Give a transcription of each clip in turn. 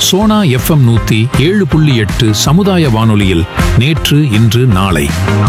Sona FM நூத்தி ஏழு புள்ளி எட்டு சமுதாய வானொலியில் நேற்று இன்று நாளை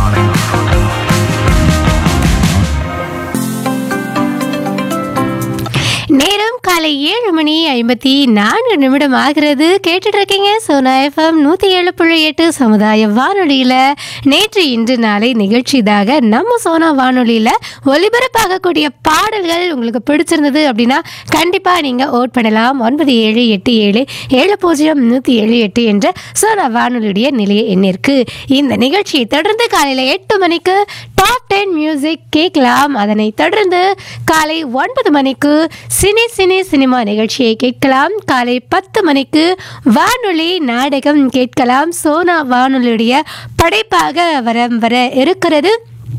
நேரம் காலை ஏழு மணி ஐம்பத்தி நான்கு நிமிடம் ஆகிறது கேட்டுட்டு இருக்கீங்க சோனா எஃப்எம் நூற்றி ஏழு புள்ளி எட்டு சமுதாய வானொலியில் நேற்று இன்று நாளை நிகழ்ச்சிதாக நம்ம சோனா வானொலியில் ஒலிபரப்பாகக்கூடிய பாடல்கள் உங்களுக்கு பிடிச்சிருந்தது அப்படின்னா கண்டிப்பாக நீங்கள் ஓட் பண்ணலாம் ஒன்பது ஏழு எட்டு ஏழு ஏழு பூஜ்ஜியம் நூற்றி ஏழு எட்டு என்ற சோனா வானொலியுடைய நிலைய எண்ணிற்கு இந்த நிகழ்ச்சியை தொடர்ந்து காலையில் எட்டு மணிக்கு டாப் டென் மியூசிக் கேட்கலாம் அதனை தொடர்ந்து காலை ஒன்பது மணிக்கு சினி சினி சினிமா நிகழ்ச்சியை கேட்கலாம் காலை பத்து மணிக்கு வானொலி நாடகம் கேட்கலாம் சோனா வானொலியுடைய படைப்பாக வர வர இருக்கிறது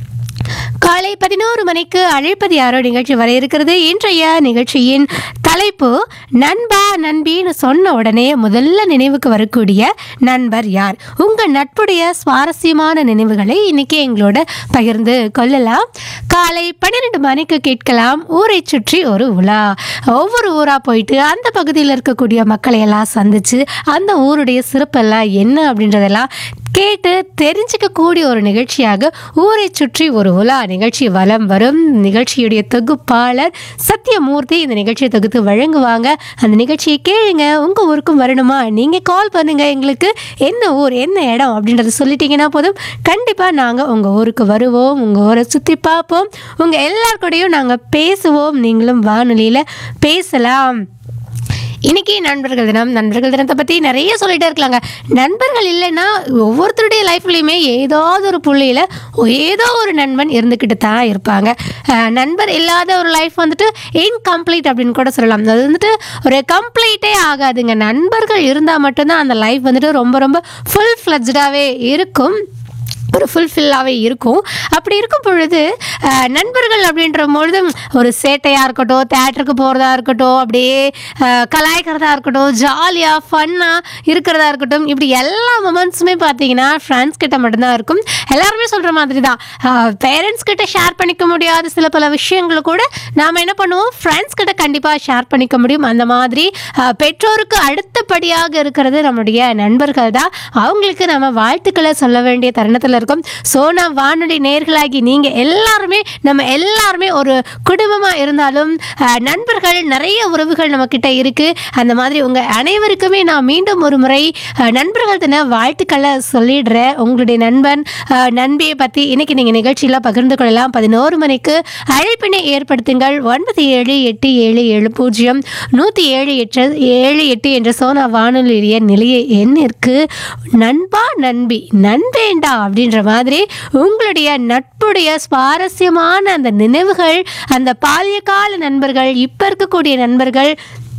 காலை பதினோரு மணிக்கு அழைப்பது யாரோ நிகழ்ச்சி வர இருக்கிறது இன்றைய நிகழ்ச்சியின் தலைப்பு நண்பா நண்பின்னு சொன்ன உடனே முதல்ல நினைவுக்கு வரக்கூடிய நண்பர் யார் உங்க நட்புடைய சுவாரஸ்யமான நினைவுகளை இன்னைக்கு எங்களோட பகிர்ந்து கொள்ளலாம் காலை பன்னிரெண்டு மணிக்கு கேட்கலாம் ஊரை சுற்றி ஒரு உலா ஒவ்வொரு ஊரா போயிட்டு அந்த பகுதியில் இருக்கக்கூடிய மக்களை எல்லாம் சந்திச்சு அந்த ஊருடைய சிறப்பெல்லாம் என்ன அப்படின்றதெல்லாம் கேட்டு தெரிஞ்சுக்கக்கூடிய ஒரு நிகழ்ச்சியாக ஊரை சுற்றி ஒரு உலா நிகழ்ச்சி வலம் வரும் நிகழ்ச்சியுடைய தொகுப்பாளர் சத்யமூர்த்தி இந்த நிகழ்ச்சியை தொகுத்து வழங்குவாங்க அந்த நிகழ்ச்சியை கேளுங்க உங்க ஊருக்கும் வரணுமா நீங்க கால் பண்ணுங்க எங்களுக்கு என்ன ஊர் என்ன இடம் அப்படின்றத சொல்லிட்டீங்கன்னா போதும் கண்டிப்பா நாங்க உங்க ஊருக்கு வருவோம் உங்க ஊரை சுத்தி பார்ப்போம் உங்க எல்லார் கூடயும் நாங்க பேசுவோம் நீங்களும் வானொலியில பேசலாம் இன்னைக்கு நண்பர்கள் தினம் நண்பர்கள் தினத்தை பற்றி நிறைய சொல்லிட்டே இருக்கலாங்க நண்பர்கள் இல்லைன்னா ஒவ்வொருத்தருடைய லைஃப்லையுமே ஏதாவது ஒரு புள்ளியில் ஏதோ ஒரு நண்பன் இருந்துக்கிட்டு தான் இருப்பாங்க அஹ் நண்பர் இல்லாத ஒரு லைஃப் வந்துட்டு இன்கம்ப்ளீட் அப்படின்னு கூட சொல்லலாம் அது வந்துட்டு ஒரு கம்ப்ளீட்டே ஆகாதுங்க நண்பர்கள் இருந்தால் மட்டும்தான் அந்த லைஃப் வந்துட்டு ரொம்ப ரொம்ப ஃபுல் ஃப்ளஜ்டாகவே இருக்கும் ஒரு ஃபுல்ஃபில்லாகவே இருக்கும் அப்படி இருக்கும் பொழுது அஹ், நண்பர்கள் அப்படின்ற பொழுது ஒரு சேட்டையாக இருக்கட்டும் தேட்டருக்கு போகிறதா இருக்கட்டும் அப்படியே அஹ், கலாய்க்கிறதா இருக்கட்டும் ஜாலியாக ஃபன்னாக இருக்கிறதா இருக்கட்டும் இப்படி எல்லா மொமெண்ட்ஸுமே பார்த்தீங்கன்னா ஃப்ரெண்ட்ஸ் கிட்ட மட்டும்தான் இருக்கும் எல்லாருமே சொல்கிற மாதிரி தான் பேரண்ட்ஸ் கிட்ட ஷேர் பண்ணிக்க முடியாத சில பல விஷயங்களை கூட நாம் என்ன பண்ணுவோம் ஃப்ரெண்ட்ஸ் கிட்ட கண்டிப்பாக ஷேர் பண்ணிக்க முடியும் அந்த மாதிரி அஹ், பெற்றோருக்கு அடுத்தபடியாக இருக்கிறது நம்முடைய நண்பர்கள் தான் அவங்களுக்கு நம்ம வாழ்த்துக்களை சொல்ல வேண்டிய தருணத்தில் இருக்கும் சோனா வானொலி நேர்களாகி நீங்கள் எல்லாருமே நம்ம எல்லாருமே ஒரு குடும்பமாக இருந்தாலும் அஹ், நண்பர்கள் நிறைய உறவுகள் நம்மக்கிட்ட இருக்குது அந்த மாதிரி உங்கள் அனைவருக்குமே நான் மீண்டும் ஒரு முறை அஹ், நண்பர்கள் தின வாழ்த்துக்களை சொல்லிடுறேன் உங்களுடைய நண்பன் அஹ், நண்பியை பற்றி இன்னைக்கு நீங்கள் நிகழ்ச்சியில் பகிர்ந்து கொள்ளலாம் பதினோரு மணிக்கு அழைப்பினை ஏற்படுத்துங்கள் ஒன்பது ஏழு எட்டு ஏழு ஏழு பூஜ்ஜியம் நூற்றி ஏழு எட்டு ஏழு எட்டு என்ற சோனா வானொலிய நிலைய எண்ணிற்கு நண்பா நண்பி நண்பேண்டா அப்படின்ற மாதிரி உங்களுடைய நட்புடைய சுவாரஸ்யமான அந்த நினைவுகள் அந்த பால்யகால நண்பர்கள் இப்போ இருக்கக்கூடிய நண்பர்கள்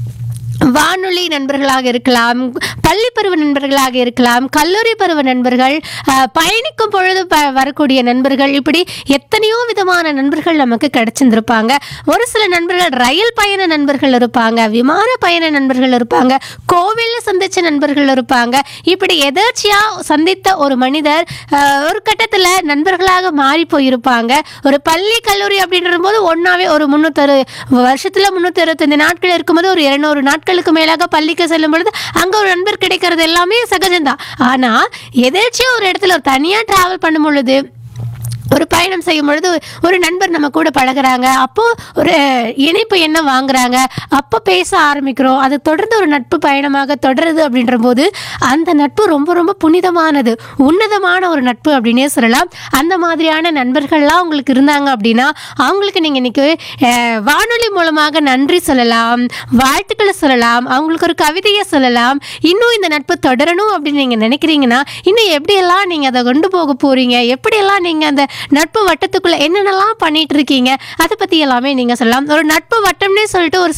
வானொலி நண்பர்களாக இருக்கலாம் பள்ளி பருவ நண்பர்களாக இருக்கலாம் கல்லூரி பருவ நண்பர்கள் அஹ், பயணிக்கும் பொழுது ப வரக்கூடிய நண்பர்கள் இப்படி எத்தனையோ விதமான நண்பர்கள் நமக்கு கிடைச்சிருந்திருப்பாங்க ஒரு சில நண்பர்கள் ரயில் பயண நண்பர்கள் இருப்பாங்க விமான பயண நண்பர்கள் இருப்பாங்க கோவிலில் சந்திச்ச நண்பர்கள் இருப்பாங்க இப்படி எதர்ச்சியாக சந்தித்த ஒரு மனிதர் அஹ், ஒரு கட்டத்தில் நண்பர்களாக மாறி போயிருப்பாங்க ஒரு பள்ளி கல்லூரி அப்படின்ற போது ஒன்றாவே ஒரு முந்நூற்றறு வருஷத்தில் முந்நூற்றி அறுபத்தஞ்சு நாட்கள் இருக்கும்போது ஒரு இருநூறு நாட்களுக்கு மேலாக பள்ளிக்கு செல்லும் பொழுது அங்கே ஒரு நண்பர் கிடைக்கிறது எல்லாமே சகஜம்தான் ஆனால் எதேச்சியாக ஒரு இடத்துல ஒரு தனியாக ட்ராவல் பண்ணும் பொழுது ஒரு பயணம் செய்யும் பொழுது ஒரு நண்பர் நம்ம கூட பழகுறாங்க அப்போ ஒரு இணைப்பு என்ன வாங்குறாங்க அப்போ பேச ஆரம்பிக்கிறோம் அது தொடர்ந்து ஒரு நட்பு பயணமாக தொடருது அப்படின்ற போது அந்த நட்பு ரொம்ப ரொம்ப புனிதமானது உன்னதமான ஒரு நட்பு அப்படின்னே சொல்லலாம் அந்த மாதிரியான நண்பர்கள்லாம் உங்களுக்கு இருந்தாங்க அப்படின்னா அவங்களுக்கு நீங்கள் இன்னைக்கு அஹ், வானொலி மூலமாக நன்றி சொல்லலாம் வாழ்த்துக்களை சொல்லலாம் அவங்களுக்கு ஒரு கவிதையை சொல்லலாம் இன்னும் இந்த நட்பு தொடரணும் அப்படின்னு நீங்கள் நினைக்கிறீங்கன்னா இன்னும் எப்படியெல்லாம் நீங்கள் அதை கொண்டு போக போகிறீங்க எப்படியெல்லாம் நீங்கள் அந்த நட்பு வட்டத்துக்குள்ளே என்னென்னலாம் பண்ணிட்டு இருக்கீங்க அதை பற்றி எல்லாமே நீங்கள் சொல்லலாம் ஒரு நட்பு வட்டம்னே சொல்லிட்டு ஒரு